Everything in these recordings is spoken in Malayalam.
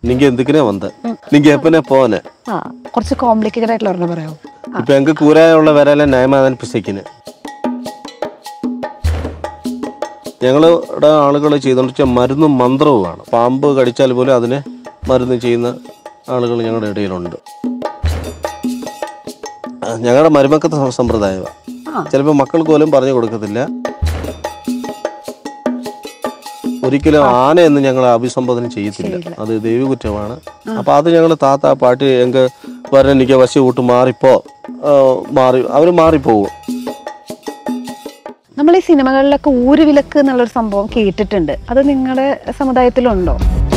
நீங்க எதுக்குனே வந்தேன் நீங்க எப்பனே போனே ആ കുറച്ച് കോംപ്ലിക്കേറ്റഡ് ആയിട്ടുള്ള ഒരെണ്ണം പറയാമോ ഇപ്പൊ ഞങ്ങൾക്ക് കൂരായുള്ള വരല ന്യായമാതാൻ പിശയ്ക്കിന് ഞങ്ങളുടെ ആളുകൾ ചെയ്തോണ്ട് വെച്ചാൽ മരുന്നും മന്ത്രവുമാണ് പാമ്പ് കടിച്ചാൽ പോലും അതിന് മരുന്ന് ചെയ്യുന്ന ആളുകൾ ഞങ്ങളുടെ ഇടയിലുണ്ട് ആ, ഞങ്ങളുടെ മരുമക്കത്തെ സ- സമ്പ്രദായമാണ് ആ. ചിലപ്പോൾ മക്കൾക്ക് പോലും പറഞ്ഞു കൊടുക്കത്തില്ല ഒരിക്കലും ആന എന്ന് ഞങ്ങൾ അഭിസംബോധന ചെയ്യത്തില്ല അത് ദൈവകുറ്റമാണ് അപ്പൊ അത് ഞങ്ങൾ താത്ത പാട്ട് എങ്ക വരൻ എനിക്ക് വശി വിട്ട് മാറിപ്പോ ആ, മാറി അവർ മാറിപ്പോവും നമ്മൾ ഈ സിനിമകളിലൊക്കെ ഊരുവിലക്ക് എന്നുള്ളൊരു സംഭവം കേട്ടിട്ടുണ്ട് അത് നിങ്ങളുടെ സമുദായത്തിലുണ്ടോ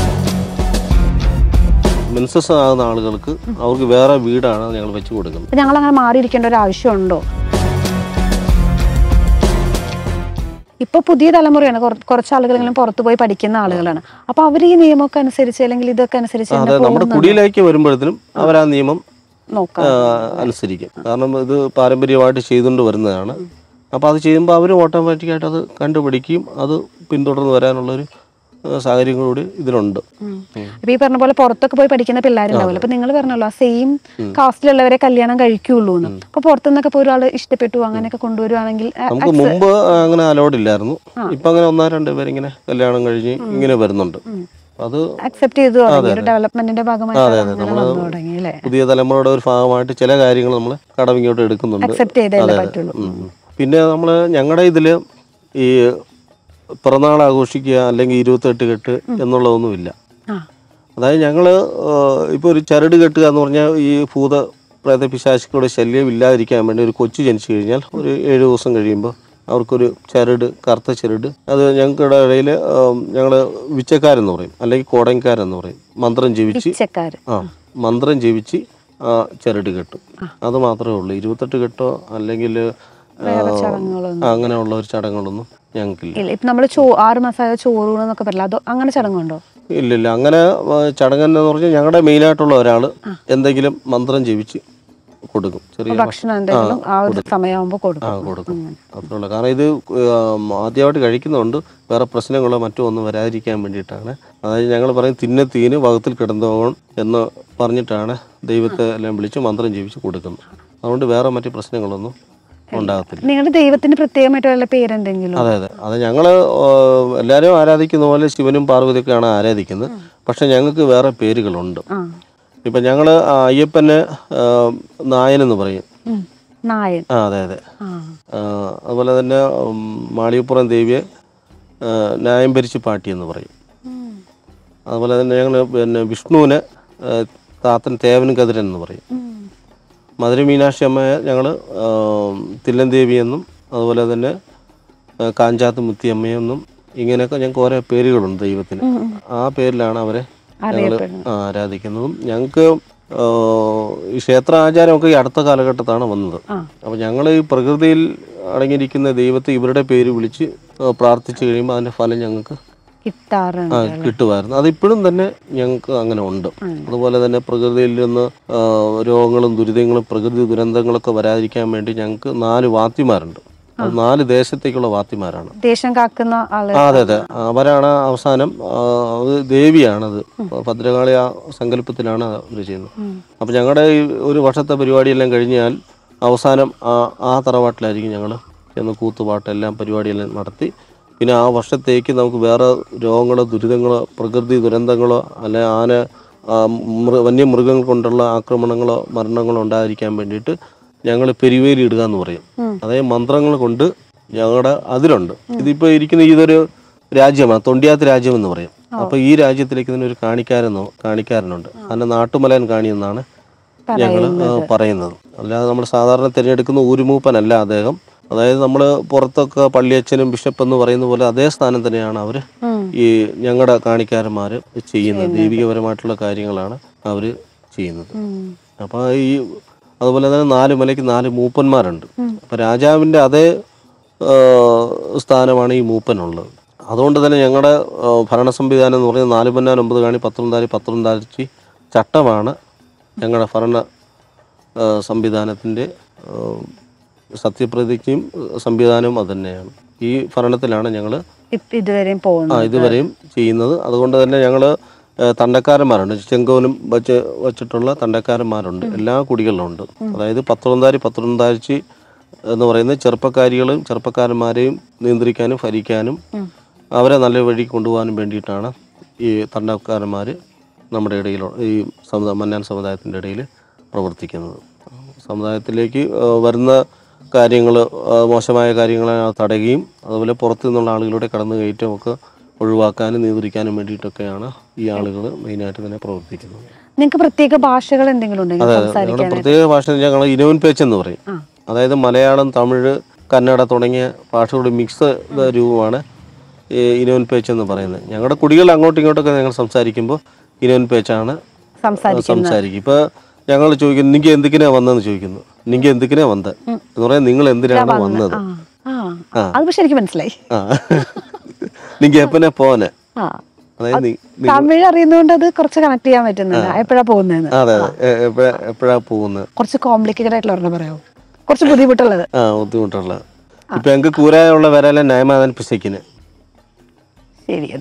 മെൻസസ് ആകുന്ന ആളുകൾക്ക് അവർക്ക് വേറെ വീടാണ് ഞങ്ങൾ വെച്ച് കൊടുക്കുന്നത് അപ്പൊ ഞങ്ങൾ അങ്ങനെ മാറിയിരിക്കേണ്ട ഒരു ആവശ്യമുണ്ടോ ഇപ്പൊ പുതിയ തലമുറയാണ് കുറ- കുറച്ച് ആളുകളെങ്കിലും പുറത്തു പോയി പഠിക്കുന്ന ആളുകളാണ് അപ്പൊ അവർ ഈ നിയമമൊക്കെ അനുസരിച്ച് അല്ലെങ്കിൽ ഇതൊക്കെ അനുസരിച്ച് അതെ തന്നെ നമ്മുടെ പോകുന്നുണ്ടോ? കുടിയിലേക്ക് വരുമ്പോഴത്തേനും അവർ ആ നിയമം നോക്കാം ആ, അനുസരിക്കും കാരണം ഇത് പാരമ്പര്യമായിട്ട് ചെയ്തുകൊണ്ട് വരുന്നതാണ് അപ്പോൾ അത് ചെയ്യുമ്പോൾ അവർ ഓട്ടോമാറ്റിക്കായിട്ട് അത് കണ്ടുപിടിക്കുകയും അത് പിന്തുടർന്ന് വരാനുള്ളൊരു ആ, സാഹചര്യം കൂടി ഇതിലുണ്ട് ഉം. ഇപ്പൊ ഈ പറഞ്ഞ പോലെ പുറത്തൊക്കെ പോയി പഠിക്കുന്ന പിള്ളേരുണ്ടാവില്ല അപ്പൊ നിങ്ങൾ പറഞ്ഞല്ലോ ആ സെയിം കാസ്റ്റിലുള്ളവരെ കല്യാണം കഴിക്കുള്ളൂ എന്ന് അപ്പൊ പുറത്തുനിന്നൊക്കെ ഇപ്പൊ ഒരാൾ ഇഷ്ടപ്പെട്ടു അങ്ങനെയൊക്കെ കൊണ്ടുവരുവാണെങ്കിൽ ആ, നമുക്ക് മുമ്പ് അങ്ങനെ അലോഡ് ഇല്ലായിരുന്നു ഇപ്പൊ അങ്ങനെ ഒന്നോ രണ്ടോ പേരിങ്ങനെ കല്യാണം കഴിഞ്ഞ് ഇങ്ങനെ വരുന്നുണ്ട് അത് അക്സെപ്റ്റ് ചെയ്തു തുടങ്ങി ഒരു ഡെവലപ്മെന്റിന്റെ ഭാഗമായിട്ട് അങ്ങനെ വന്നു തുടങ്ങി അല്ലേ പുതിയ തലമുറയുടെ ഒരു ഭാഗമായിട്ട് ചില കാര്യങ്ങൾ നമ്മൾ കടവിങ്ങോട്ട് എടുക്കുന്നുണ്ട് അക്സെപ്റ്റ് ചെയ്തേ അതെ, അതെ. പറ്റുള്ളൂ ഉം, ഉം. പിന്നെ നമ്മൾ ഞങ്ങളുടെ ഇതിൽ ഈ പിറന്നാൾ ആഘോഷിക്കുക അല്ലെങ്കിൽ ഇരുപത്തെട്ട് കെട്ട് എന്നുള്ളതൊന്നുമില്ല ആ അതായത് ഞങ്ങൾ ഇപ്പോൾ ഒരു ചരട് കെട്ടുക എന്ന് പറഞ്ഞാൽ ഈ ഭൂത പ്രേത പിശാചുക്കളുടെ ശല്യം ഇല്ലാതിരിക്കാൻ വേണ്ടി ഒരു കൊച്ചു ജനിച്ചു കഴിഞ്ഞാൽ ഒരു ഏഴ് ദിവസം കഴിയുമ്പോൾ അവർക്കൊരു ചരട് കറുത്ത ചരട് അത് ഞങ്ങളുടെ ഇടയിൽ ഞങ്ങൾ വിച്ചക്കാരെന്ന് പറയും അല്ലെങ്കിൽ കോടയക്കാരെന്ന് പറയും മന്ത്രം ജപിച്ച് പിച്ചക്കാര് ആ മന്ത്രം ജപിച്ച് ആ ചരട് കെട്ടും അത് മാത്രമേ ഉള്ളൂ ഇരുപത്തെട്ട് കെട്ടോ അല്ലെങ്കിൽ വേറെ ചടങ്ങുകളൊന്നും അങ്ങനെയുള്ള ഒരു ചടങ്ങുകളൊന്നും ഞങ്ങൾക്കില്ല ഇല്ല ഇപ്പൊ നമ്മള് ചോ ആറ് മാസമായ ചോറൂണ് എന്നൊക്കെ പറയില്ല അതോ അങ്ങനെ ചടങ്ങുണ്ടോ ഇല്ലില്ല അങ്ങനെ ആ, ചടങ്ങെന്ന് പറഞ്ഞാൽ ഞങ്ങളുടെ മെയിനായിട്ടുള്ള ഒരാൾ എന്തെങ്കിലും മന്ത്രം ജപിച്ച് കൊടുക്കും ചെറിയ ഭക്ഷണം എന്തെങ്കിലും ആ ഒരു സമയമാകുമ്പോ ആ കൊടുക്കും കൊടുക്കും അത്രേ ഉള്ളൂ കാരണം ഇത് ഉം, ആദ്യമായിട്ട് കഴിക്കുന്നതുകൊണ്ട് വേറെ പ്രശ്നങ്ങളോ മറ്റോ ഒന്നും വരാതിരിക്കാൻ വേണ്ടിയിട്ടാണ് അതായത് ഞങ്ങൾ പറയും തിന്നെ തീന് വകത്തിൽ കിടന്നോൺ എന്ന് പറഞ്ഞിട്ടാണ് ദൈവത്തെ എല്ലാം വിളിച്ച് മന്ത്രം ജപിച്ച് കൊടുക്കുന്നത് അതുകൊണ്ട് വേറെ മറ്റു പ്രശ്നങ്ങളൊന്നും ഉണ്ടാകത്തില്ല നിങ്ങളുടെ ദൈവത്തിന് പ്രത്യേകമായിട്ട് വല്ല പേരെന്തെങ്കിലും അതെ അതെ അത് ഞങ്ങൾ എല്ലാവരും ആരാധിക്കുന്ന പോലെ ശിവനും പാർവതിയൊക്കെയാണ് ആരാധിക്കുന്നത് പക്ഷെ ഞങ്ങൾക്ക് വേറെ പേരുകളുണ്ട് ആ ഇപ്പം ഞങ്ങൾ അയ്യപ്പനെ ആ, നായനെന്ന് പറയും ഉം. നായൻ ആ അതെ അതെ ആ ആ, അതുപോലെ തന്നെ ഉം, മാളികപ്പുറം ദേവിയെ ആ, ന്യായം ഭരിച്ച് പാട്ടി എന്ന് പറയും ഉം. അതുപോലെ തന്നെ ഞങ്ങൾ പിന്നെ വിഷ്ണുവിനെ ആ, താത്തൻ തേവൻ കതിരൻ എന്ന് പറയും ഉം. മധുര മീനാക്ഷി അമ്മയെ ഞങ്ങൾ തില്ലൻ ദേവി എന്നും അതുപോലെ തന്നെ ആ, കാഞ്ചാത്ത് മുത്തിയമ്മയെന്നും ഇങ്ങനെയൊക്കെ ഞങ്ങൾക്ക് ഓരോ പേരുകളുണ്ട് ദൈവത്തിന് ആ പേരിലാണ് അവരെ ഞങ്ങൾ അറിയപ്പെടുന്നത് ആരാധിക്കുന്നതും ഞങ്ങൾക്ക് ആ, ഈ ക്ഷേത്ര ആചാരമൊക്കെ ഈ അടുത്ത കാലഘട്ടത്താണ് വന്നത് ആ അപ്പോൾ ഞങ്ങൾ ഈ പ്രകൃതിയിൽ അടങ്ങിയിരിക്കുന്ന ദൈവത്തെ ഇവരുടെ പേര് വിളിച്ച് ആ, പ്രാർത്ഥിച്ചു കഴിയുമ്പോൾ അതിൻ്റെ ഫലം ഞങ്ങൾക്ക് കിട്ടാറുണ്ട് ആ, കിട്ടുമായിരുന്നു അതിപ്പോഴും തന്നെ ഞങ്ങൾക്ക് അങ്ങനെ ഉണ്ട് അതുപോലെ തന്നെ പ്രകൃതിയിൽ നിന്ന് ആ, രോഗങ്ങളും ദുരിതങ്ങളും പ്രകൃതി ദുരന്തങ്ങളൊക്കെ വരാതിരിക്കാൻ വേണ്ടി ഞങ്ങൾക്ക് നാല് വാത്തിമാരുണ്ട് അത് നാല് ദേശത്തേക്കുള്ള വാത്തിമാരാണ് ദേശം കാക്കുന്ന ആള് ആ അതെ അതെ അവരാണ് അവസാനം ആ, അത് ദേവിയാണത് ഭദ്രകാളി ആ സങ്കല്പത്തിലാണ് അവർ ചെയ്യുന്നത് ഉം. അപ്പം ഞങ്ങളുടെ ഈ ഒരു വർഷത്തെ പരിപാടിയെല്ലാം കഴിഞ്ഞാൽ അവസാനം ആ ആ തറവാട്ടിലായിരിക്കും ഞങ്ങൾ ചെന്ന് കൂത്തുപാട്ടെല്ലാം പരിപാടിയെല്ലാം നടത്തി പിന്നെ ആ വർഷത്തേക്ക് നമുക്ക് വേറെ രോഗങ്ങളോ ദുരിതങ്ങളോ പ്രകൃതി ദുരന്തങ്ങളോ അല്ലെ ആന ആ, മൃ വന്യമൃഗങ്ങൾ കൊണ്ടുള്ള ആക്രമണങ്ങളോ മരണങ്ങളോ ഉണ്ടാതിരിക്കാൻ വേണ്ടിയിട്ട് ഞങ്ങൾ പെരുവേലി ഇടുക എന്ന് പറയും ഉം. അതായത് മന്ത്രങ്ങൾ കൊണ്ട് ഞങ്ങളുടെ അതിലുണ്ട് ഇതിപ്പോൾ ഇരിക്കുന്ന ഇതൊരു രാജ്യമാണ് തൊണ്ടിയാത്ത് രാജ്യം എന്ന് പറയും അപ്പോൾ ഈ രാജ്യത്തിലേക്ക് ഇതിനൊരു കാണിക്കാരെന്നോ കാണിക്കാരനുണ്ട് അതിൻ്റെ നാട്ടുമലയൻ കാണി എന്നാണ് ഞങ്ങൾ പറയുന്നത് അല്ലാതെ നമ്മൾ സാധാരണ തിരഞ്ഞെടുക്കുന്ന ഊരുമൂപ്പനല്ല അദ്ദേഹം അതായത് നമ്മൾ പുറത്തൊക്കെ പള്ളിയച്ഛനും ബിഷപ്പ് എന്ന് പറയുന്ന പോലെ അതേ സ്ഥാനം തന്നെയാണ് അവർ ഉം. ഈ ഞങ്ങളുടെ കാണിക്കാരന്മാർ ചെയ്യുന്നത് ദൈവികപരമായിട്ടുള്ള കാര്യങ്ങളാണ് അവർ ചെയ്യുന്നത് ഉം. അപ്പോൾ ഈ അതുപോലെ തന്നെ നാല് മലയ്ക്ക് നാല് മൂപ്പന്മാരുണ്ട് അപ്പോൾ രാജാവിൻ്റെ അതേ ആ, സ്ഥാനമാണ് ഈ മൂപ്പനുള്ളത് അതുകൊണ്ട് തന്നെ ഞങ്ങളുടെ ആ, ഭരണ സംവിധാനം എന്ന് പറയുന്നത് നാല് പന്നാൻ ഒമ്പത് കാണി പത്തൊമ്പതാരി പത്തൊമ്പതാഴ്ച ചട്ടമാണ് ഞങ്ങളുടെ ഭരണ ആ, സംവിധാനത്തിൻ്റെ ആ, സത്യപ്രതിജ്ഞയും സംവിധാനവും അത് തന്നെയാണ് ഈ ഭരണത്തിലാണ് ഞങ്ങൾ ഇപ്പ- ഇതുവരെയും ആ പോകുന്നു ഇതുവരെയും ചെയ്യുന്നത് അതുകൊണ്ട് തന്നെ ഞങ്ങൾ ഏഹ്, തണ്ടക്കാരന്മാരുണ്ട് ചെങ്കോലും വെച്ച് വെച്ചിട്ടുള്ള തണ്ടക്കാരന്മാരുണ്ട് എല്ലാ കുടികളിലും ഉണ്ട് അതായത് പത്തൊന്നാരി പത്തൊന്നാഴ്ച എന്ന് പറയുന്ന ചെറുപ്പക്കാരികളും ചെറുപ്പക്കാരന്മാരെയും നിയന്ത്രിക്കാനും ഭരിക്കാനും അവരെ നല്ല വഴി കൊണ്ടുപോകാനും വേണ്ടിയിട്ടാണ് ഈ തണ്ടക്കാരന്മാർ നമ്മുടെ ഇടയിൽ ഈ സമുദായ മന്നാൻ സമുദായത്തിൻ്റെ ഇടയിൽ പ്രവർത്തിക്കുന്നത് സമുദായത്തിലേക്ക് ആ, വരുന്ന കാര്യങ്ങൾ മോശമായ കാര്യങ്ങളെ തടയുകയും അതുപോലെ പുറത്തു നിന്നുള്ള ആളുകളുടെ കടന്നു കയറ്റമൊക്കെ ഒഴിവാക്കാനും നിയന്ത്രിക്കാനും വേണ്ടിയിട്ടൊക്കെയാണ് ഈ ആളുകൾ മെയിനായിട്ട് തന്നെ പ്രവർത്തിക്കുന്നത് നിങ്ങൾക്ക് പ്രത്യേക ഭാഷകൾ എന്തെങ്കിലും ഉണ്ടെങ്കിൽ ഞങ്ങളുടെ സംസാരിക്കാൻ പ്രത്യേക ഭാഷ ഞങ്ങൾ ഇനോൻ പേച്ച് എന്ന് പറയും ആ. അതായത് മലയാളം തമിഴ് കന്നഡ തുടങ്ങിയ ഭാഷകളുടെ മിക്സ് രൂപമാണ് ഈ ഇനോൻ പേച്ച് എന്ന് പറയുന്നത് ഞങ്ങളുടെ കുടികൾ അങ്ങോട്ടും ഇങ്ങോട്ടൊക്കെ ഞങ്ങൾ സംസാരിക്കുമ്പോൾ ഇനോൻ പേച്ചാണ് സംസാരിക്കും സംസാരിക്കും ഇപ്പൊ ഞങ്ങൾ ചോദിക്കുന്നു നിങ്ങ എന്തിനാ വന്നതെന്ന് ചോദിക്കുന്നു നിങ്ങ എന്തിനാ വന്നത് എന്ന് പറയാൻ നിങ്ങൾ എന്തിനാണ് വന്നത് ആ ആ അത് പക്ഷെ എനിക്ക് മനസ്സിലായി ആ നിങ്ങ എപ്പനെ പോനെ ആ അതായത് നി- തമിഴ് അറിയുന്നതുകൊണ്ട് അത് കുറച്ച് കണക്ട് ചെയ്യാൻ പറ്റുന്നുണ്ട് എപ്പോഴാ പോകുന്നതെന്ന് അതെ അതെ എപ്പോഴാ എപ്പോഴാ പോകുന്നത് കുറച്ച് കോംപ്ലിക്കേറ്റഡ് ആയിട്ടുള്ള ഒരെണ്ണം പറയാമോ കുറച്ച് ബുദ്ധിമുട്ടുള്ളത് ആ ബുദ്ധിമുട്ടുള്ള ഇപ്പൊ ഞങ്ങൾക്ക് കൂരായുള്ള വരാലെ ന്യായമാതാൻ പിശക്കിന് ശരി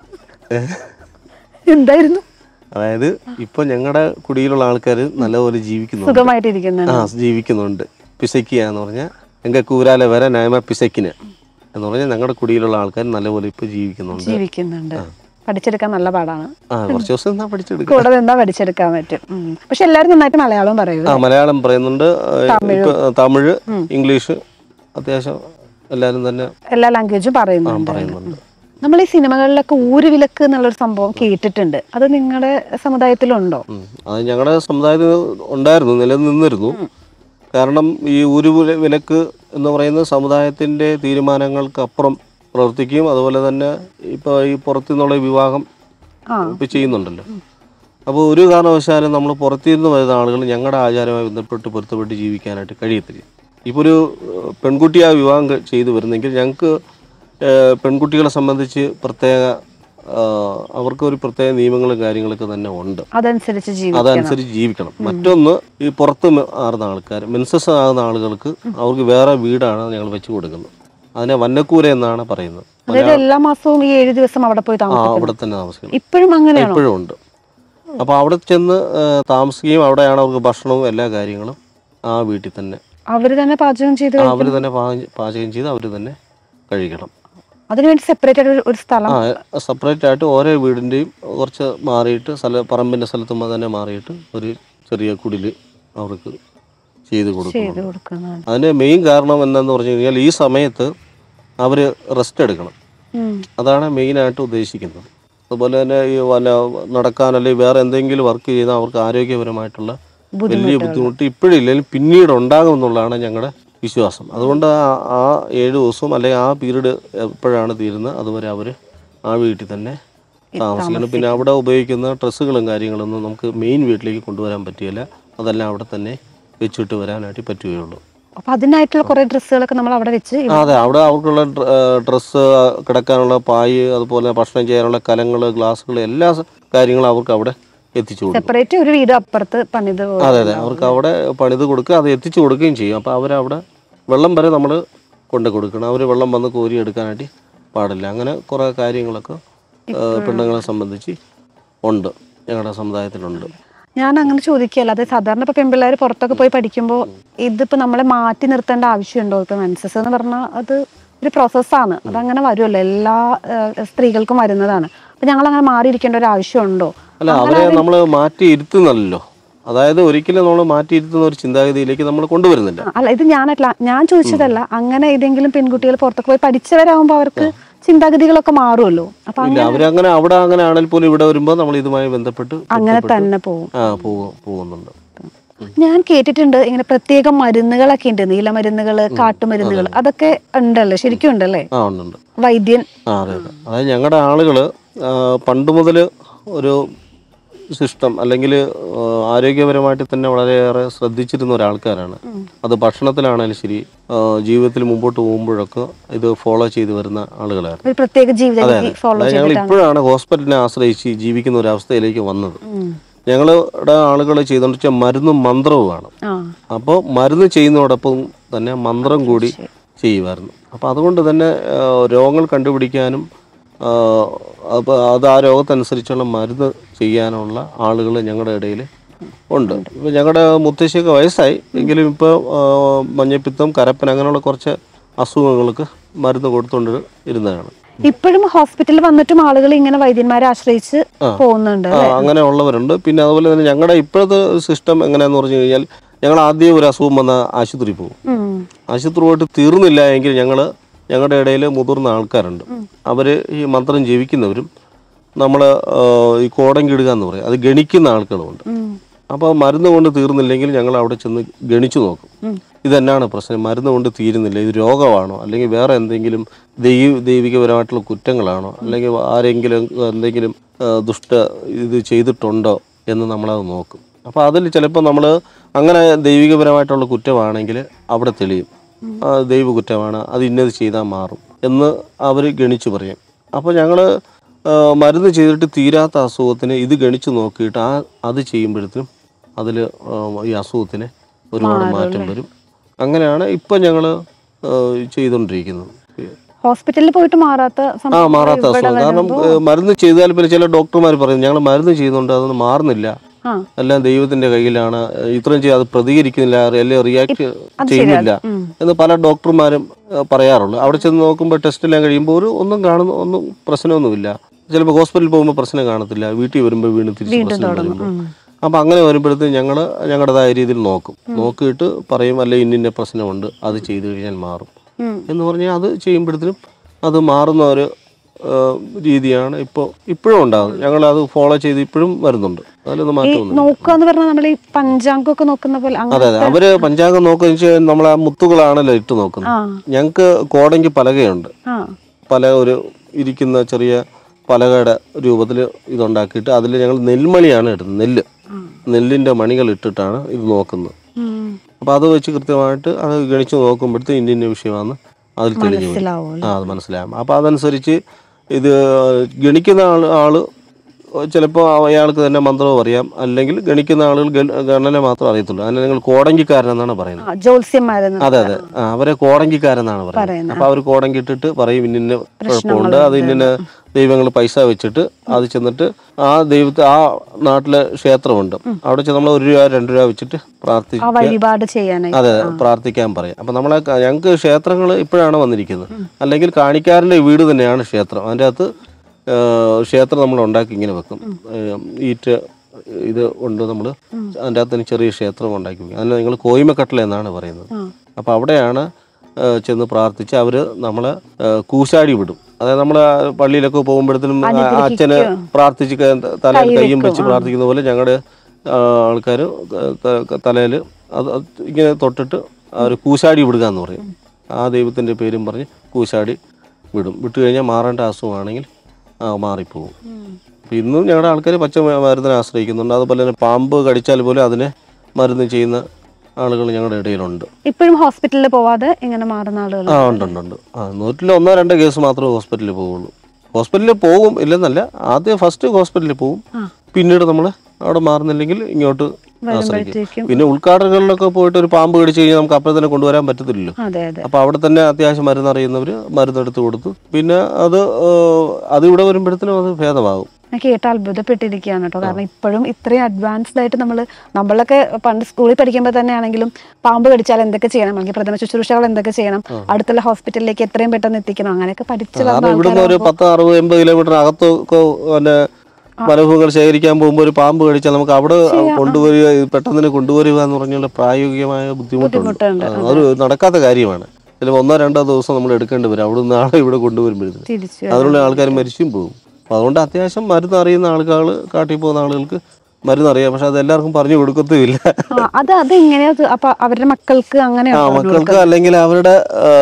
എന്തായിരുന്നു അതായത് ഇപ്പൊ ഞങ്ങളുടെ കുടിയിലുള്ള ആൾക്കാർ നല്ലപോലെ ജീവിക്കുന്നുണ്ട് സുഖമായിട്ടിരിക്കുന്നുണ്ട് ആ ജീവിക്കുന്നുണ്ട് പിശയ്ക്കുക എന്ന് പറഞ്ഞാൽ എങ്ക കൂരാലെ വരെ ന്യായമ പിശക്കിന് എന്ന് പറഞ്ഞാൽ ഞങ്ങളുടെ കുടിയിലുള്ള ആൾക്കാർ നല്ലപോലെ ഇപ്പൊ ജീവിക്കുന്നുണ്ട് ജീവിക്കുന്നുണ്ട് പഠിച്ചെടുക്കാൻ നല്ല പാടാണ് ആ കുറച്ച് ദിവസം എന്നാ പഠിച്ചെടുക്കുക കൂടെ നിന്നാ പഠിച്ചെടുക്കാൻ പറ്റും ഉം. പക്ഷെ എല്ലാവരും നന്നായിട്ട് മലയാളം പറയൂ ആ മലയാളം പറയുന്നുണ്ട് ആ, ഇപ്പൊ തമിഴ് ഇംഗ്ലീഷ് അത്യാവശ്യം എല്ലാവരും തന്നെ എല്ലാ ലാംഗ്വേജും പറയുന്നുണ്ട് പറയുന്നുണ്ട് നമ്മൾ ഈ സിനിമകളിലൊക്കെ ഊരുവിലക്ക് എന്നുള്ളൊരു സംഭവം കേട്ടിട്ടുണ്ട് അത് നിങ്ങളുടെ സമുദായത്തിലുണ്ടോ ഉം. അത് ഞങ്ങളുടെ സമുദായത്തിൽ ഉണ്ടായിരുന്നു നിലനിന്നിരുന്നു കാരണം ഈ ഒരു വില- വിലക്ക് എന്ന് പറയുന്ന സമുദായത്തിൻ്റെ തീരുമാനങ്ങൾക്ക് അപ്പുറം പ്രവർത്തിക്കുകയും അതുപോലെ തന്നെ ഇപ്പോൾ ഈ പുറത്തു നിന്നുള്ള വിവാഹം ആ ഇപ്പോൾ ചെയ്യുന്നുണ്ടല്ലോ അപ്പോൾ ഒരു കാരണവശാലും നമ്മൾ പുറത്തുനിന്ന് വരുന്ന ആളുകൾ ഞങ്ങളുടെ ആചാരവുമായി ബന്ധപ്പെട്ട് പൊരുത്തപ്പെട്ട് ജീവിക്കാനായിട്ട് കഴിയത്തില്ല ഇപ്പോൾ ഒരു ഏഹ്, പെൺകുട്ടിയെ വിവാഹം ക- ചെയ്തു വരുന്നെങ്കിൽ ഞങ്ങൾക്ക് ഏഹ്, പെൺകുട്ടികളെ സംബന്ധിച്ച് പ്രത്യേക ആഹ്, അവർക്ക് ഒരു പ്രത്യേക നിയമങ്ങളും കാര്യങ്ങളൊക്കെ തന്നെ ഉണ്ട് അതനുസരിച്ച് ജീവിക്കണം അതനുസരിച്ച് ജീവിക്കണം മറ്റൊന്ന് ഈ പുറത്ത് മ- ആറുന്ന ആൾക്കാർ മെൻസസ് ആകുന്ന ആളുകൾക്ക് അവർക്ക് വേറെ വീടാണ് ഞങ്ങൾ വെച്ച് കൊടുക്കുന്നത് അതിനെ വന്നക്കൂര എന്നാണ് പറയുന്നത് അതായത് എല്ലാ മാസവും ഈ ഏഴ് ദിവസം അവിടെ പോയി ആ താമസിക്കും അവിടെ തന്നെ താമസിക്കണം ഇപ്പോഴും അങ്ങനെയാണോ ഇപ്പോഴും ഉണ്ട് അപ്പോൾ അവിടെ ചെന്ന് ആ, താമസിക്കുകയും അവിടെയാണ് അവർക്ക് ഭക്ഷണവും എല്ലാ കാര്യങ്ങളും ആ വീട്ടിൽ തന്നെ അവര് തന്നെ പാചകം ചെയ്ത് അവർ തന്നെ പാച- പാചകം ചെയ്ത് അവർ തന്നെ കഴിക്കണം അതിനുവേണ്ടി സെപ്പറേറ്റ് ആയിട്ട് ഒരു- ഒരു സ്ഥലം ആ സെപ്പറേറ്റ് ആയിട്ട് ഓരോ വീടിൻ്റെയും കുറച്ച് മാറിയിട്ട് സ്ഥല പറമ്പിൻ്റെ സ്ഥലത്തുമ്പോൾ തന്നെ മാറിയിട്ട് ഒരു ചെറിയ കുടിൽ അവർക്ക് ചെയ്ത് കൊടുക്കും ചെയ്ത് കൊടുക്കുന്നതാണ് അതിൻ്റെ മെയിൻ കാരണം എന്താണെന്ന് പറഞ്ഞു കഴിഞ്ഞാൽ ഈ സമയത്ത് അവർ റെസ്റ്റ് എടുക്കണം ഉം. അതാണ് മെയിനായിട്ട് ഉദ്ദേശിക്കുന്നത് അതുപോലെ തന്നെ ഈ വല്ല നടക്കാൻ അല്ലെങ്കിൽ വേറെ എന്തെങ്കിലും വർക്ക് ചെയ്താൽ അവർക്ക് ആരോഗ്യപരമായിട്ടുള്ള വലിയ ബുദ്ധിമുട്ട് ഇപ്പോഴില്ലെങ്കിലും പിന്നീട് ഉണ്ടാകും എന്നുള്ളതാണ് ഞങ്ങളുടെ വിശ്വാസം അതുകൊണ്ട് ആ ആ ഏഴ് ദിവസവും അല്ലെങ്കിൽ ആ പീരീഡ് എപ്പോഴാണ് തീരുന്നത് അതുവരെ അവർ ആ വീട്ടിൽ തന്നെ താമസിക്കണം പിന്നെ അവിടെ ഉപയോഗിക്കുന്ന ഡ്രസ്സുകളും കാര്യങ്ങളൊന്നും നമുക്ക് മെയിൻ വീട്ടിലേക്ക് കൊണ്ടുവരാൻ പറ്റിയില്ല അതെല്ലാം അവിടെ തന്നെ വെച്ചിട്ട് വരാനായിട്ട് പറ്റുകയുള്ളൂ അപ്പൊ അതിനായിട്ടുള്ള കുറെ ഡ്രസ്സുകളൊക്കെ നമ്മൾ അവിടെ വെച്ച് ആ, അതെ അവിടെ അവർക്കുള്ള ഡ്രസ്സ് കിടക്കാനുള്ള പായ് അതുപോലെ ഭക്ഷണം ചെയ്യാനുള്ള കലങ്ങൾ ഗ്ലാസ്സുകൾ എല്ലാ സ- കാര്യങ്ങളും അവർക്ക് അവിടെ എത്തിച്ചു കൊടുക്കും സെപ്പറേറ്റ് ഒരു വീട് അപ്പുറത്ത് പണിത് പോ- അതെ അതെ അവർക്ക് അവിടെ പണിത് കൊടുക്കുക അത് എത്തിച്ചു കൊടുക്കുകയും ചെയ്യും അപ്പോൾ അവരവിടെ വെള്ളം വരെ നമ്മൾ കൊണ്ടു കൊടുക്കണം അവർ വെള്ളം വന്ന് കോരി എടുക്കാനായിട്ട് പാടില്ല അങ്ങനെ കുറേ കാര്യങ്ങളൊക്കെ ആ, പെണ്ണുങ്ങളെ സംബന്ധിച്ച് ഉണ്ട് ഞങ്ങളുടെ സമുദായത്തിലുണ്ട് ഞാൻ അങ്ങനെ ചോദിക്കുകയല്ല അത് സാധാരണ ഇപ്പൊ പെൺപിള്ളേർ പുറത്തൊക്കെ പോയി പഠിക്കുമ്പോൾ ഇതിപ്പോ നമ്മളെ മാറ്റി നിർത്തേണ്ട ആവശ്യമുണ്ടോ ഇപ്പൊ മെൻസസ് എന്ന് പറഞ്ഞാൽ അത് ഒരു പ്രോസസ്സാണ് അതങ്ങനെ വരുമല്ലോ എല്ലാ ഏഹ്, സ്ത്രീകൾക്കും വരുന്നതാണ് അപ്പൊ ഞങ്ങൾ അങ്ങനെ മാറിയിരിക്കേണ്ട ഒരു ആവശ്യമുണ്ടോ അല്ല അവരെ നമ്മൾ മാറ്റി ഇരുത്തുന്നല്ലോ അതായത് ഒരിക്കലും നമ്മൾ മാറ്റി ഇരുത്തുന്ന ഒരു ചിന്താഗതിയിലേക്ക് നമ്മൾ കൊണ്ടുവരുന്നില്ല ആ, അല്ല ഇത് ഞാനല്ല ഞാൻ ചോദിച്ചതല്ല അങ്ങനെ ഏതെങ്കിലും പെൺകുട്ടികൾ പുറത്തൊക്കെ പോയി പഠിച്ചവരാകുമ്പോൾ അവർക്ക് ചിന്താഗതികളൊക്കെ മാറുമല്ലോ അപ്പൊ ഇല്ല അവരങ്ങനെ അവിടെ അങ്ങനെ ആണെങ്കിൽ പോലും ഇവിടെ വരുമ്പോൾ നമ്മൾ ഇതുമായി ബന്ധപ്പെട്ട് അങ്ങനെ തന്നെ പോകും ആ പോകും പോകുന്നുണ്ട് ഞാൻ കേട്ടിട്ടുണ്ട് ഇങ്ങനെ പ്രത്യേക മരുന്നുകളൊക്കെ ഉണ്ട് നീലമരുന്നുകള് കാട്ടുമരുന്നുകൾ അതൊക്കെ ഉണ്ടല്ലോ ശരിക്കും ഉണ്ടല്ലേ ആ ഉണ്ടുണ്ട് വൈദ്യൻ ആ അതെ അതെ അതായത് ഞങ്ങളുടെ ആളുകൾ പണ്ട് മുതൽ ഒരു സിസ്റ്റം അല്ലെങ്കിൽ ആരോഗ്യപരമായിട്ട് തന്നെ വളരെയേറെ ശ്രദ്ധിച്ചിരുന്ന ഒരാൾക്കാരാണ് അത് ഭക്ഷണത്തിലാണെങ്കിലും ശരി ആ, ജീവിതത്തിൽ മുമ്പോട്ട് പോകുമ്പോഴൊക്കെ ഇത് ഫോളോ ചെയ്ത് വരുന്ന ആളുകളായിരുന്നു ഒരു പ്രത്യേക ജീവിത രീതി ഫോളോ അതായത് ഞങ്ങൾ ഇപ്പോഴാണ് ഹോസ്പിറ്റലിനെ ആശ്രയിച്ച് ജീവിക്കുന്ന ഒരു അവസ്ഥയിലേക്ക് വന്നത് ഉം. ഞങ്ങളുടെ ആളുകൾ ചെയ്തുകൊണ്ട് വെച്ചാൽ മരുന്നും മന്ത്രവുമാണ് ആ അപ്പോൾ മരുന്ന് ചെയ്യുന്നതോടൊപ്പം തന്നെ മന്ത്രം കൂടി ചെയ്യുമായിരുന്നു അപ്പോൾ അതുകൊണ്ട് തന്നെ ആ, രോഗങ്ങൾ കണ്ടുപിടിക്കാനും അപ്പോൾ അത് ആ രോഗത്തനുസരിച്ചുള്ള മരുന്ന് ചെയ്യാനുള്ള ആളുകൾ ഞങ്ങളുടെ ഇടയിൽ ഉണ്ട് ഇപ്പോൾ ഞങ്ങളുടെ മുത്തശ്ശിയൊക്കെ വയസ്സായി എങ്കിലും ഇപ്പോൾ മഞ്ഞപ്പിത്തം കരപ്പൻ അങ്ങനെയുള്ള കുറച്ച് അസുഖങ്ങൾക്ക് മരുന്ന് കൊടുത്തുകൊണ്ട് ഇരുന്നതാണ് ഇപ്പോഴും ഹോസ്പിറ്റലിൽ വന്നിട്ടും ആളുകൾ ഇങ്ങനെ വൈദ്യന്മാരെ ആശ്രയിച്ച് പോകുന്നുണ്ട് ആ അങ്ങനെ ഉള്ളവരുണ്ട് പിന്നെ അതുപോലെ തന്നെ ഞങ്ങളുടെ ഇപ്പോഴത്തെ സിസ്റ്റം എങ്ങനെയാന്ന് പറഞ്ഞു കഴിഞ്ഞാൽ ഞങ്ങൾ ആദ്യം ഒരു അസുഖം വന്ന ആശുപത്രി പോകും ഉം. ആശുപത്രി പോയിട്ട് തീർന്നില്ല എങ്കിൽ ഞങ്ങൾ ഞങ്ങളുടെ ഇടയിൽ മുതിർന്ന ആൾക്കാരുണ്ട് അവർ ഈ മന്ത്രം ജപിക്കുന്നവരും നമ്മൾ ഈ കോടങ്കിടുക എന്ന് പറയും അത് ഗണിക്കുന്ന ആൾക്കാരുമുണ്ട് ഉം. അപ്പോൾ മരുന്ന് കൊണ്ട് തീർന്നില്ലെങ്കിൽ ഞങ്ങൾ അവിടെ ചെന്ന് ഗണിച്ചു നോക്കും ഇതെന്നാണ് പ്രശ്നം മരുന്ന് കൊണ്ട് തീരുന്നില്ല ഇത് രോഗമാണോ അല്ലെങ്കിൽ വേറെ എന്തെങ്കിലും ദൈവ ദൈവികപരമായിട്ടുള്ള കുറ്റങ്ങളാണോ അല്ലെങ്കിൽ ആരെങ്കിലും എന്തെങ്കിലും ആ, ദുഷ്ട ഇത് ചെയ്തിട്ടുണ്ടോ എന്ന് നമ്മളത് നോക്കും അപ്പോൾ അതിൽ ചിലപ്പോൾ നമ്മൾ അങ്ങനെ ദൈവികപരമായിട്ടുള്ള കുറ്റമാണെങ്കിൽ അവിടെ തെളിയും ആ, ദൈവ കുറ്റമാണ് അത് ഇന്നത് ചെയ്താൽ മാറും എന്ന് അവർ ഗണിച്ചു പറയും അപ്പോൾ ഞങ്ങൾ മരുന്ന് ചെയ്തിട്ട് തീരാത്ത അസുഖത്തിന് ഇത് ഗണിച്ചു നോക്കിയിട്ട് ആ അത് ചെയ്യുമ്പോഴത്തേനും അതിൽ ഈ അസുഖത്തിന് ഒരുപാട് മാറ്റം വരും അങ്ങനെയാണ് ഇപ്പം ഞങ്ങൾ ചെയ്തുകൊണ്ടിരിക്കുന്നത് ഹോസ്പിറ്റലിൽ പോയിട്ട് മാറാത്ത ആ സംഭവം മാറാത്ത ഇവിടെ അസുഖം കാരണം വരുമ്പോ- ഏഹ്, മരുന്ന് ചെയ്താൽ പിന്നെ ചില ഡോക്ടർമാർ പറയും ഞങ്ങൾ മരുന്ന് ചെയ്യുന്നുണ്ട് അതൊന്നും മാറുന്നില്ല ആ എല്ലാം ദൈവത്തിന്റെ കയ്യിലാണ് ഇത്രയും ചെയ്ത് അത് പ്രതികരിക്കുന്നില്ല അല്ലെങ്കിൽ റിയാക്ട് ചെയ്യുന്നില്ല ഉം. എന്ന് പല ഡോക്ടർമാരും ഏഹ്, പറയാറുള്ളൂ അവിടെ ചെന്ന് നോക്കുമ്പോൾ ടെസ്റ്റ് എല്ലാം കഴിയുമ്പോൾ ഒരു ഒന്നും കാണുന്നു ഒന്നും പ്രശ്നമൊന്നുമില്ല ചിലപ്പോൾ ഹോസ്പിറ്റലിൽ പോകുമ്പോൾ പ്രശ്നം കാണത്തില്ല വീട്ടിൽ വരുമ്പോൾ വീണ്ടും തിരിച്ച് വീണ്ടും പ്രശ്നം തുടങ്ങും വരുമ്പോൾ ഉം. അപ്പം അങ്ങനെ വരുമ്പോഴത്തേക്ക് ഞങ്ങൾ ഞങ്ങളുടേതായ രീതിയിൽ നോക്കും നോക്കിയിട്ട് പറയും അല്ലെ ഇന്നിന്ന പ്രശ്നമുണ്ട് അത് ചെയ്തു കഴിഞ്ഞാൽ മാറും ഉം. എന്ന് പറഞ്ഞാൽ അത് ചെയ്യുമ്പോഴത്തേനും അത് മാറുന്ന ഒരു ആ, രീതിയാണ് ഇപ്പോൾ ഇപ്പോഴും ഉണ്ടാകുന്നത് ഞങ്ങൾ അത് ഫോളോ ചെയ്ത് ഇപ്പോഴും വരുന്നുണ്ട് അതിലൊന്നും ഈ മാറ്റമൊന്നും നോക്കാന്ന് പറഞ്ഞാൽ നമ്മൾ ഈ പഞ്ചാംഗമൊക്കെ നോക്കുന്ന പോലെ അതെ അങ്ങനെ അതെ അവര് പഞ്ചാംഗം നോക്കുന്ന വെച്ചാൽ നമ്മളെ ആ മുത്തുകളാണല്ലോ ഇട്ട് നോക്കുന്നത് ആ ഞങ്ങൾക്ക് കോടങ്കി പലകയുണ്ട് ആ പല ഒരു ഇരിക്കുന്ന ചെറിയ പലകയുടെ രൂപത്തിൽ ഇതുണ്ടാക്കിയിട്ട് അതിൽ ഞങ്ങൾ നെൽമണിയാണ് ഇടുന്നത് നെല്ല് നെല്ലിൻ്റെ മണികൾ ഇട്ടിട്ടാണ് ഇത് നോക്കുന്നത് ഉം. അപ്പോൾ അത് വെച്ച് കൃത്യമായിട്ട് അത് ഗണിച്ച് നോക്കുമ്പോഴത്തെ ഇന്ന ഇന്ന വിഷയമാണ് അതിൽ തെളിഞ്ഞു വരും മനസ്സിലാവും ആ അത് മനസ്സിലാകും അപ്പോൾ അതനുസരിച്ച് ഇത് ഗണിക്കുന്ന ആൾ ആള് ചിലപ്പോൾ അയാൾക്ക് തന്നെ മന്ത്രവും അറിയാം അല്ലെങ്കിൽ ഗണിക്കുന്ന ആളുകൾ ഗ- ഗണന മാത്രം അറിയത്തുള്ളൂ അതിനെ നിങ്ങൾ കോടങ്കിക്കാരനെന്നാണ് പറയുന്നത് ആ, ജ്യോത്സ്യന്മാരെന്ന് അതെ അതെ ആ, അവരെ കോടങ്കിക്കാരെന്നാണ് പറയുന്നത് പറയുന്നത്. അപ്പൊ അവർ കോടങ്കി ഇട്ടിട്ട് പറയും ഇന്ന കുഴപ്പമുണ്ട് അത് ഇന്ന ദൈവങ്ങൾ പൈസ വെച്ചിട്ട് അത് ചെന്നിട്ട് ആ ദൈവത്തെ ആ നാട്ടിലെ ക്ഷേത്രമുണ്ട് അവിടെ ചെന്ന് നമ്മൾ ഒരു രൂപ രണ്ട് രൂപ വെച്ചിട്ട് ആ പ്രാർത്ഥിക്കുക വഴിപാട് ചെയ്യാനായി അതെ പ്രാർത്ഥിക്കാൻ പറയും അപ്പൊ നമ്മളെ ഞങ്ങൾക്ക് ക്ഷേത്രങ്ങൾ ഇപ്പോഴാണ് വന്നിരിക്കുന്നത് അല്ലെങ്കിൽ കാണിക്കാരൻ്റെ വീട് തന്നെയാണ് ക്ഷേത്രം അതിൻ്റെ അകത്ത് ആ, ക്ഷേത്രം നമ്മൾ ഉണ്ടാക്കി ഇങ്ങനെ വെക്കും ഏ, ഈറ്റ് ഇത് കൊണ്ട് നമ്മൾ അതിൻ്റെ അകത്ത് തന്നെ ചെറിയ ക്ഷേത്രം ഉണ്ടാക്കി വെക്കും അതിന് നിങ്ങൾ കോയിമക്കട്ടല എന്നാണ് പറയുന്നത് ആ. അപ്പോൾ അവിടെയാണ് ആ, ചെന്ന് പ്രാർത്ഥിച്ച് അവർ നമ്മളെ ആ, കൂശാടി വിടും അതായത് നമ്മൾ പള്ളിയിലൊക്കെ പോകുമ്പോഴത്തേനും ആ അച്ഛന് പ്രാർത്ഥിച്ച് തലയിൽ കയ്യും വെച്ച് പ്രാർത്ഥിക്കുന്ന പോലെ ഞങ്ങളുടെ ആൾക്കാർ തലയിൽ അത് അത് ഇങ്ങനെ തൊട്ടിട്ട് അവർ കൂശാടി വിടുക എന്ന് പറയും ആ ദൈവത്തിൻ്റെ പേരും പറഞ്ഞ് കൂശാടി വിടും വിട്ട് കഴിഞ്ഞാൽ മാറേണ്ട അസുഖമാണെങ്കിൽ ആ മാറിപ്പോകും അപ്പം ഇന്നും ഞങ്ങളുടെ ആൾക്കാർ പച്ച മരുന്നിനെ ആശ്രയിക്കുന്നുണ്ട് അതുപോലെ തന്നെ പാമ്പ് കടിച്ചാൽ പോലും അതിനെ മരുന്ന് ചെയ്യുന്ന ആളുകൾ ഞങ്ങളുടെ ഇടയിലുണ്ട് ഇപ്പോഴും ഹോസ്പിറ്റലിൽ പോവാതെ ഇങ്ങനെ മാറുന്ന ആളുകൾ ആ ഉണ്ട് ഉണ്ട് ഉണ്ട് ആ നൂറ്റിൽ ഒന്നോ രണ്ടോ കേസ് മാത്രമേ ഹോസ്പിറ്റലിൽ പോവുള്ളൂ ഹോസ്പിറ്റലിൽ പോകും ഇല്ലെന്നല്ല ആദ്യം ഫസ്റ്റ് ഹോസ്പിറ്റലിൽ പോകും ആ. പിന്നീട് നമ്മൾ അവിടെ മാറുന്നില്ലെങ്കിൽ ഇങ്ങോട്ട് ആശ്രയിക്കും വരുമ്പോഴത്തേക്കും പിന്നെ ഉൾക്കാടുകളിലൊക്കെ പോയിട്ട് ഒരു പാമ്പ് കടിച്ചു കഴിഞ്ഞാൽ നമുക്ക് അപ്പോൾ തന്നെ കൊണ്ടുവരാൻ പറ്റത്തില്ലല്ലോ അതെ അതെ അപ്പോൾ അവിടെ തന്നെ അത്യാവശ്യം മരുന്ന് അറിയുന്നവർ മരുന്നെടുത്ത് കൊടുത്തു പിന്നെ അത് ഏഹ്, അത് ഇവിടെ വരുമ്പോഴത്തേനും അത് ഭേദമാകും ഞാൻ കേട്ട് അത്ഭുതപ്പെട്ടിരിക്കുകയാണ് കേട്ടോ കാരണം ഇപ്പോഴും ഇത്രയും അഡ്വാൻസ്ഡ് ആയിട്ട് നമ്മൾ നമ്മളൊക്കെ പണ്ട് സ്കൂളിൽ പഠിക്കുമ്പോൾ തന്നെ ആണെങ്കിലും പാമ്പ് കടിച്ചാൽ എന്തൊക്കെ ചെയ്യണം അല്ലെങ്കിൽ പ്രഥമ ശുശ്രൂഷകൾ എന്തൊക്കെ ചെയ്യണം അടുത്തുള്ള ഹോസ്പിറ്റലിലേക്ക് എത്രയും പെട്ടെന്ന് എത്തിക്കണം അങ്ങനെയൊക്കെ പഠിച്ചു വന്ന കാരണം ഇവിടുന്ന് ഒരു പത്ത് അറുപത് എൺപത് കിലോമീറ്റർ അകത്തൊക്കെ പിന്നെ മലഭൂമികൾ ശേഖരിക്കാൻ പോകുമ്പോൾ ഒരു പാമ്പ് കടിച്ചാൽ നമുക്ക് അവിടെ കൊണ്ടുവരിക ഇത് പെട്ടെന്ന് തന്നെ കൊണ്ടുവരിക എന്ന് പറഞ്ഞാൽ പ്രായോഗികമായ ബുദ്ധിമുട്ടുണ്ട് ബുദ്ധിമുട്ടുണ്ട് ആ, അതൊരു നടക്കാത്ത കാര്യമാണ് ചിലപ്പോൾ ഒന്നോ രണ്ടോ ദിവസം നമ്മൾ എടുക്കേണ്ടി വരും അവിടെ നിന്ന് ആളെ ഇവിടെ കൊണ്ടുവരുമ്പോഴത്തേന് തിരിച്ചു അതിനുള്ള ആൾക്കാർ മരിച്ചും പോകും അപ്പോൾ അതുകൊണ്ട് അത്യാവശ്യം മരുന്ന് അറിയുന്ന ആൾക്കാർ കാട്ടിൽ പോകുന്ന ആളുകൾക്ക് മരുന്ന് അറിയാം പക്ഷെ അത് എല്ലാവർക്കും പറഞ്ഞു കൊടുക്കത്തുമില്ല ആ, അത് അത് എങ്ങനെയാ ഇത് അപ്പൊ അവരുടെ മക്കൾക്ക് ആ അങ്ങനെയാണോ മക്കൾക്ക് അല്ലെങ്കിൽ അവരുടെ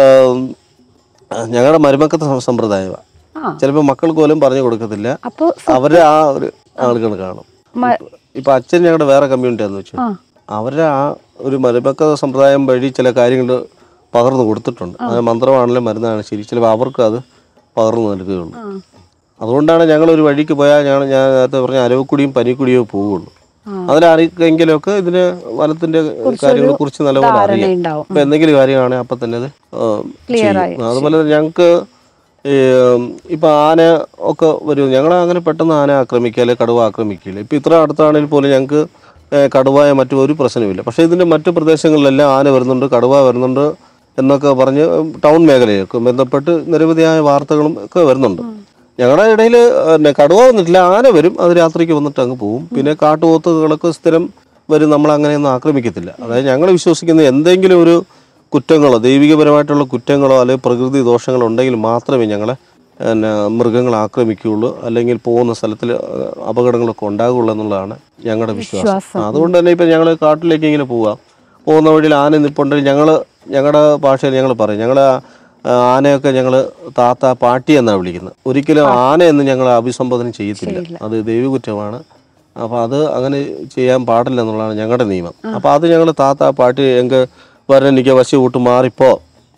ഞങ്ങളുടെ മരുമക്കത്തെ സം- സമ്പ്രദായമാണ് ആ ചിലപ്പോൾ മക്കൾക്ക് പോലും പറഞ്ഞു കൊടുക്കത്തില്ല അപ്പൊ അവരുടെ ആ ഒരു ആളുകൾ കാണും മ- ഇപ്പൊ അച്ഛൻ ഞങ്ങളുടെ വേറെ കമ്മ്യൂണിറ്റി ആണെന്ന് വെച്ചു ആ അവരുടെ ആ ഒരു മരുമക്ക സമ്പ്രദായം വഴി ചില കാര്യങ്ങൾ പകർന്നു കൊടുത്തിട്ടുണ്ട് അത് മന്ത്രമാണെങ്കിലും മരുന്നാണ് ശരി ചിലപ്പോൾ അവർക്ക് അത് പകർന്നു നൽകുകയുള്ളൂ ആ അതുകൊണ്ടാണ് ഞങ്ങൾ ഒരു വഴിക്ക് പോയാൽ ഞങ്ങൾ ഞാൻ നേരത്തെ പറഞ്ഞ അരവക്കുടിയും പനിക്കുടിയോ പോവുള്ളൂ ആ. അതിലാർക്കെങ്കിലുമൊക്കെ ഇതിന് വനത്തിന്റെ കാര്യങ്ങളെ കുറിച്ച് നല്ലപോലെ അറിയാം ധാരണയുണ്ടാവും ഇപ്പൊ എന്തെങ്കിലും കാര്യമാണെങ്കിൽ അപ്പൊ തന്നെ അത് ആ, Clear ചെയ്യും. ആയി. അതുപോലെ തന്നെ ഞങ്ങൾക്ക് ഈ ഇപ്പം ആന ഒക്കെ വരും ഞങ്ങളെ അങ്ങനെ പെട്ടെന്ന് ആന ആക്രമിക്കുക കടുവ ആക്രമിക്കില്ല ഇപ്പം ഇത്ര അടുത്താണെങ്കിൽ പോലും ഞങ്ങൾക്ക് കടുവയ മറ്റു ഒരു പ്രശ്നവുമില്ല പക്ഷേ ഇതിൻ്റെ മറ്റു പ്രദേശങ്ങളിലെല്ലാം ആന വരുന്നുണ്ട് കടുവ വരുന്നുണ്ട് എന്നൊക്കെ പറഞ്ഞ് ടൗൺ മേഖലയൊക്കെ ബന്ധപ്പെട്ട് നിരവധിയായ വാർത്തകളും ഒക്കെ വരുന്നുണ്ട് ഞങ്ങളുടെ ഇടയിൽ കടുവ വന്നിട്ടില്ല ആന വരും അത് രാത്രിക്ക് വന്നിട്ട് അങ്ങ് പോകും പിന്നെ കാട്ടുപോത്തുകളൊക്കെ സ്ഥിരം വരും നമ്മൾ അങ്ങനെയൊന്നും ആക്രമിക്കത്തില്ല അതായത് ഞങ്ങൾ വിശ്വസിക്കുന്ന എന്തെങ്കിലും ഒരു കുറ്റങ്ങളോ ദൈവികപരമായിട്ടുള്ള കുറ്റങ്ങളോ അല്ലെങ്കിൽ പ്രകൃതി ദോഷങ്ങളോ ഉണ്ടെങ്കിൽ മാത്രമേ ഞങ്ങളെ പിന്നെ മൃഗങ്ങൾ ആക്രമിക്കുകയുള്ളൂ അല്ലെങ്കിൽ പോകുന്ന സ്ഥലത്തിൽ അപകടങ്ങളൊക്കെ ഉണ്ടാകുള്ളൂ എന്നുള്ളതാണ് ഞങ്ങളുടെ വിശ്വാസം വിശ്വാസം. അതുകൊണ്ട് തന്നെ ഇപ്പം ഞങ്ങൾ കാട്ടിലേക്ക് ഇങ്ങനെ പോവാം പോകുന്ന വഴിയിൽ ആന നിൽപ്പുണ്ടെങ്കിൽ ഞങ്ങൾ ഞങ്ങളുടെ ഭാഷയിൽ ഞങ്ങൾ പറയും ഞങ്ങൾ ആനയൊക്കെ ഞങ്ങൾ താത്ത പാട്ടി എന്നാണ് വിളിക്കുന്നത് ഒരിക്കലും ആന എന്ന് ഞങ്ങൾ അഭിസംബോധന ചെയ്യത്തില്ല ചെയ്യില്ല. അത് ദൈവകുറ്റമാണ് അപ്പോൾ അത് അങ്ങനെ ചെയ്യാൻ പാടില്ല എന്നുള്ളതാണ് ഞങ്ങളുടെ നിയമം അപ്പോൾ അത് ഞങ്ങൾ താത്ത പാട്ടി എങ്ക വരൻ എനിക്ക് വശി വിട്ട് മാറിപ്പോ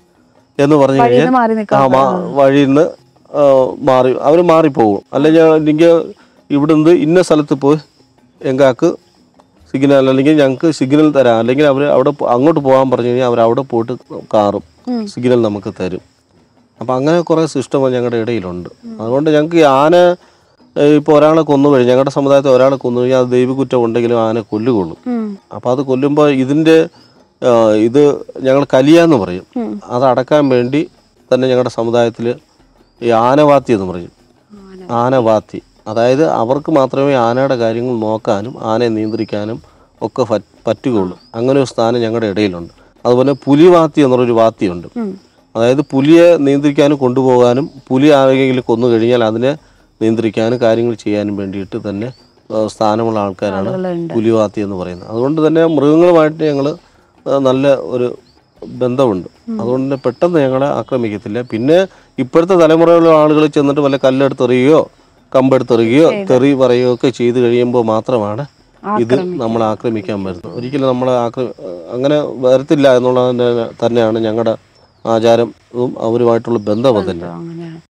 എന്ന് പറഞ്ഞു വഴിയിൽ കഴിഞ്ഞാൽ നിന്ന് മാറി ആ നിൽക്കാം മാ വഴിയിൽ നിന്ന് മാറി അവർ മാറിപ്പോകും അല്ലെങ്കിൽ എനിക്ക് ഇവിടുന്ന് ഇന്ന സ്ഥലത്ത് പോയി എങ്കാക്ക് സിഗ്നൽ അല്ലെങ്കിൽ ഞങ്ങൾക്ക് സിഗ്നൽ തരാം അല്ലെങ്കിൽ അവർ അവിടെ പോ- അങ്ങോട്ട് പോകാൻ പറഞ്ഞു കഴിഞ്ഞാൽ അവർ അവിടെ പോയിട്ട് കാറും സിഗ്നൽ നമുക്ക് തരും അപ്പം അങ്ങനെ കുറേ സിസ്റ്റം ഞങ്ങളുടെ ഇടയിലുണ്ട് അതുകൊണ്ട് ഞങ്ങൾക്ക് ഈ ആന ഇപ്പോൾ ഒരാളെ കൊന്നു കഴിഞ്ഞ് ഞങ്ങളുടെ സമുദായത്തിൽ ഒരാളെ കൊന്നു കഴിഞ്ഞാൽ അത് ദൈവകുറ്റം ഉണ്ടെങ്കിലും ആന കൊല്ലുകൊള്ളും ഉം. അപ്പോൾ അത് കൊല്ലുമ്പോൾ ഇതിൻ്റെ ആ, ഇത് ഞങ്ങൾ കലിയാന്ന് പറയും അത് അടക്കാൻ വേണ്ടി തന്നെ ഞങ്ങളുടെ സമുദായത്തിൽ ഈ ആനവാത്തി എന്ന് പറയും ആനവാത്തി അതായത് അവർക്ക് മാത്രമേ ആനയുടെ കാര്യങ്ങൾ നോക്കാനും ആനയെ നിയന്ത്രിക്കാനും ഒക്കെ പറ്റ് പറ്റുകയുള്ളൂ അങ്ങനെ ഒരു സ്ഥാനം ഞങ്ങളുടെ ഇടയിലുണ്ട് അതുപോലെ പുലിവാത്തി എന്നൊരു വാത്തിയുണ്ട് ഉം. അതായത് പുലിയെ നിയന്ത്രിക്കാനും കൊണ്ടുപോകാനും പുലി ആരെങ്കിലും കൊന്നു കഴിഞ്ഞാൽ അതിനെ നിയന്ത്രിക്കാനും കാര്യങ്ങൾ ചെയ്യാനും വേണ്ടിയിട്ട് തന്നെ ആ, സ്ഥാനമുള്ള ആൾക്കാരാണ് ആളുകളുണ്ട്. പുലിവാത്തി എന്ന് പറയുന്നത് അതുകൊണ്ട് തന്നെ മൃഗങ്ങളുമായിട്ട് ഞങ്ങൾ നല്ല ഒരു ബന്ധമുണ്ട് അതുകൊണ്ട് തന്നെ പെട്ടെന്ന് ഞങ്ങളെ ആക്രമിക്കത്തില്ല പിന്നെ ഇപ്പോഴത്തെ തലമുറയിലുള്ള ആളുകൾ ചെന്നിട്ട് വല്ല കല്ലെടുത്തെറിയുകയോ കമ്പെടുത്തെറിയുകയോ തെറി പറയുകയോ ഒക്കെ ചെയ്ത് കഴിയുമ്പോൾ മാത്രമാണ് ഇത് നമ്മൾ ആക്രമിക്കാൻ വരുന്നത് ഒരിക്കലും നമ്മൾ ആക്ര അങ്ങനെ വരത്തില്ല എന്നുള്ളത് തന്നെയാണ് ഞങ്ങളുടെ ആചാരവും അവരുമായിട്ടുള്ള ബന്ധം തന്നെ അങ്ങനെയാണ്